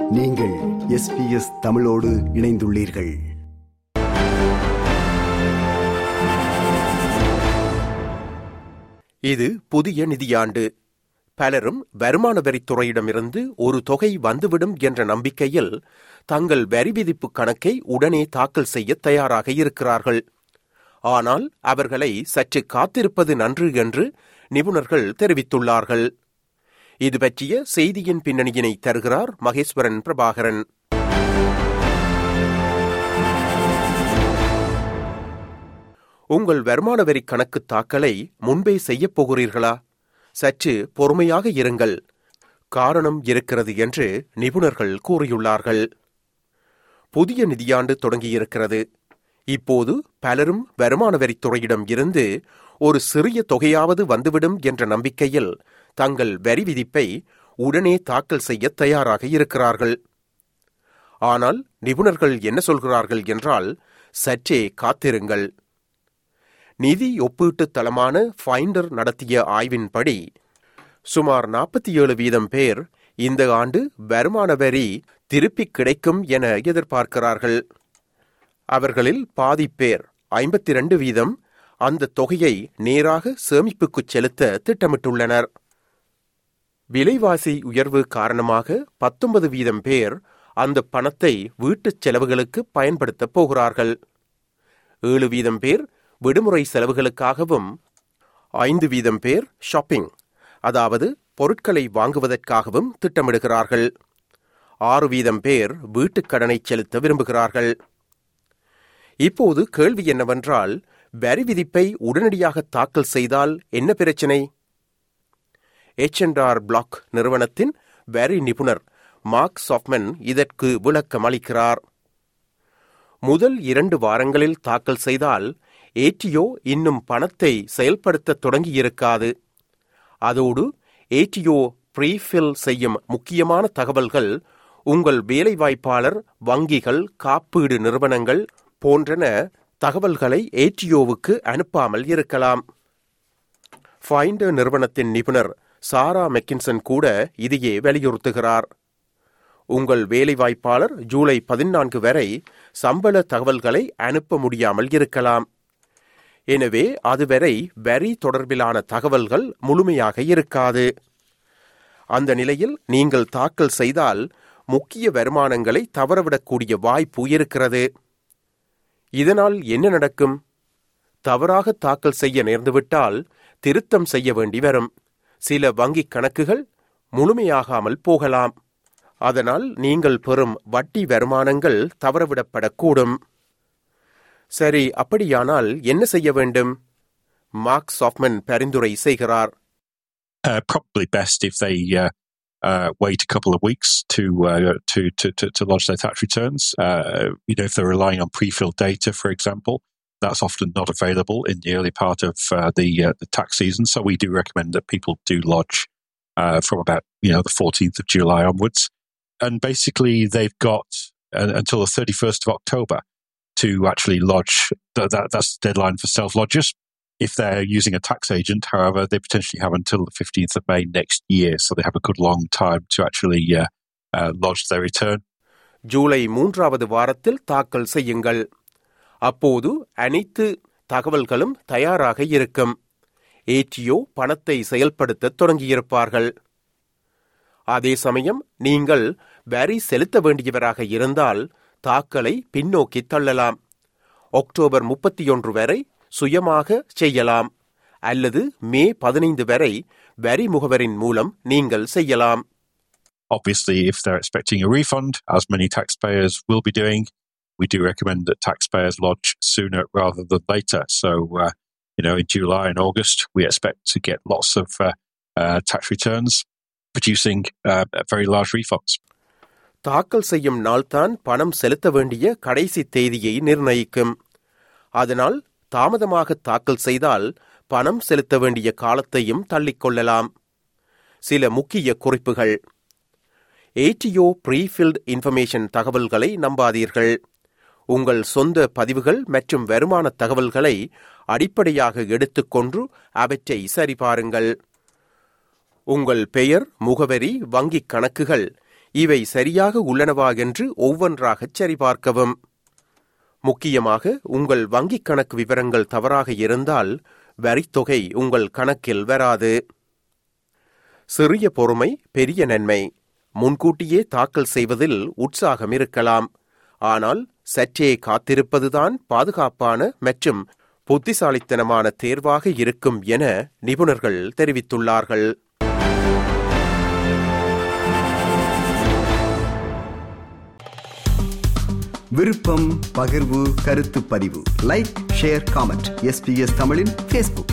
நீங்கள் எஸ்பிஎஸ் தமிழோடு இணைந்துள்ளீர்கள் இது புதிய நிதியாண்டு பலரும் வருமான வரித்துறையிடமிருந்து ஒரு தொகை வந்துவிடும் என்ற நம்பிக்கையில் தங்கள் வரி விதிப்பு கணக்கை உடனே தாக்கல் செய்ய தயாராக இருக்கிறார்கள் ஆனால் அவர்களை சற்று காத்திருப்பது நன்று என்று நிபுணர்கள் தெரிவித்துள்ளார்கள் இது பற்றிய செய்தியின் பின்னணியினை தருகிறார் மகேஸ்வரன் பிரபாகரன் உங்கள் வருமான வரி கணக்கு தாக்கலை முன்பே செய்யப் போகிறீர்களா சற்று பொறுமையாக இருங்கள் காரணம் இருக்கிறது என்று நிபுணர்கள் கூறியுள்ளார்கள் புதிய நிதியாண்டு தொடங்கியிருக்கிறது இப்போது பலரும் வருமான வரித்துறையிடம் இருந்து ஒரு சிறிய தொகையாவது வந்துவிடும் என்ற நம்பிக்கையில் தங்கள் வரி விதிப்பை உடனே தாக்கல் செய்ய தயாராக இருக்கிறார்கள் ஆனால் நிபுணர்கள் என்ன சொல்கிறார்கள் என்றால் சற்றே காத்திருங்கள் நிதி ஒப்பீட்டு தளமான ஃபைண்டர் நடத்திய ஆய்வின்படி சுமார் நாற்பத்தி ஏழு வீதம் பேர் இந்த ஆண்டு வருமான வரி திருப்பி கிடைக்கும் என எதிர்பார்க்கிறார்கள் அவர்களில் பாதி பேர் ஐம்பத்தி ரெண்டு வீதம் அந்த தொகையை நேராக சேமிப்புக்குச் செலுத்த திட்டமிட்டுள்ளனர் விலைவாசி உயர்வு காரணமாக பத்தொன்பது வீதம் பேர் அந்த பணத்தை வீட்டுச் செலவுகளுக்கு பயன்படுத்தப் போகிறார்கள் ஏழு வீதம் பேர் விடுமுறை செலவுகளுக்காகவும் ஐந்து வீதம் பேர் ஷாப்பிங் அதாவது பொருட்களை வாங்குவதற்காகவும் திட்டமிடுகிறார்கள் ஆறு வீதம் பேர் வீட்டுக் கடனை செலுத்த விரும்புகிறார்கள் இப்போது கேள்வி என்னவென்றால் வரி விதிப்பை உடனடியாக தாக்கல் செய்தால் என்ன பிரச்சினை எச்என்ஆர் பிளாக் நிறுவனத்தின் வரி நிபுணர் மார்க் சாஃப்மன் இதற்கு விளக்கம் அளிக்கிறார் முதல் இரண்டு வாரங்களில் தாக்கல் செய்தால் ஏடிஓ இன்னும் பணத்தை செயல்படுத்த தொடங்கியிருக்காது அதோடு ஏடிஓ ப்ரீஃபில் செய்யும் முக்கியமான தகவல்கள் உங்கள் வேலைவாய்ப்பாளர் வங்கிகள் காப்பீடு நிறுவனங்கள் போன்றன தகவல்களை ஏடிஓவுக்கு அனுப்பாமல் இருக்கலாம் ஃபைண்டர் நிறுவனத்தின் நிபுணர் சாரா மெக்கின்சன் கூட இதையே வலியுறுத்துகிறார் உங்கள் வேலைவாய்ப்பாளர் ஜூலை பதினான்கு வரை சம்பள தகவல்களை அனுப்ப முடியாமல் இருக்கலாம் எனவே அதுவரை வரி தொடர்பிலான தகவல்கள் முழுமையாக இருக்காது அந்த நிலையில் நீங்கள் தாக்கல் செய்தால் முக்கிய வருமானங்களை தவறவிடக்கூடிய வாய்ப்பு இருக்கிறது இதனால் என்ன நடக்கும் தவறாக தாக்கல் செய்ய நேர்ந்துவிட்டால் திருத்தம் செய்ய வேண்டி வரும் சில வங்கிக் கணக்குகள் முழுமையாகாமல் போகலாம் அதனால் நீங்கள் பெறும் வட்டி வருமானங்கள் தவறவிடப்படக்கூடும் சரி அப்படியானால் என்ன செய்ய வேண்டும் மார்க் சாஃப்மன் பரிந்துரை செய்கிறார் uh, probably best if they uh, uh, wait a couple of weeks to, uh, to to to to lodge their tax returns. Uh, you know, if they're relying on pre-filled data, for example, that's often not available in the early part of uh, the uh, the tax season. So we do recommend that people do lodge uh, from about you know the 14th of July onwards, and basically they've got uh, until the 31st of October to actually lodge. That, that that's the deadline for self lodgers. If they're using a tax agent, however, they potentially have until the 15th of May next year. So they have a good long time to actually uh, uh, lodge their return. July மூன்றாவது வாரத்தில் தாக்கல் செய்யுங்கள் அப்போது அனைத்து தகவல்களும் தயாராக இருக்கும் ADO பணத்தை செயல்படுத்த தொடங்கியிருப்பார்கள் அதே சமயம் நீங்கள் வரி செலுத்த வேண்டியவராக இருந்தால் தாக்கலை பின்னோக்கி தள்ளலாம் அக்டோபர் முப்பத்தி ஒன்று வரை சுயமாக செய்யலாம் அல்லது மே பதினைந்து வரை வரி முகவரின் மூலம் நீங்கள் செய்யலாம் Obviously, if they're expecting a refund, as many taxpayers will be doing, we do recommend that taxpayers lodge sooner rather than later. So, uh, you know, in July and August, we expect to get lots of uh, uh, tax returns producing uh, very large refunds. தாக்கல் செய்யும் நாள்தான் பணம் செலுத்த வேண்டிய கடைசி தேதியை நிர்ணயிக்கும் அதனால் தாமதமாக தாக்கல் செய்தால் பணம் செலுத்த வேண்டிய காலத்தையும் தள்ளிக்கொள்ளலாம் சில முக்கிய குறிப்புகள் ஏடிஓ ப்ரீஃபில்ட் இன்ஃபர்மேஷன் தகவல்களை நம்பாதீர்கள் உங்கள் சொந்த பதிவுகள் மற்றும் வருமான தகவல்களை அடிப்படையாக எடுத்துக்கொண்டு அவற்றை சரிபாருங்கள் உங்கள் பெயர் முகவரி வங்கிக் கணக்குகள் இவை சரியாக உள்ளனவா என்று ஒவ்வொன்றாகச் சரிபார்க்கவும் முக்கியமாக உங்கள் வங்கிக் கணக்கு விவரங்கள் தவறாக இருந்தால் வரித்தொகை உங்கள் கணக்கில் வராது சிறிய பொறுமை பெரிய நன்மை முன்கூட்டியே தாக்கல் செய்வதில் உற்சாகம் இருக்கலாம் ஆனால் சற்றே காத்திருப்பதுதான் பாதுகாப்பான மற்றும் புத்திசாலித்தனமான தேர்வாக இருக்கும் என நிபுணர்கள் தெரிவித்துள்ளார்கள் விருப்பம் பகிர்வு கருத்து பதிவு லைக் ஷேர் காமெண்ட் எஸ்பிஎஸ் தமிழின் ஃபேஸ்புக்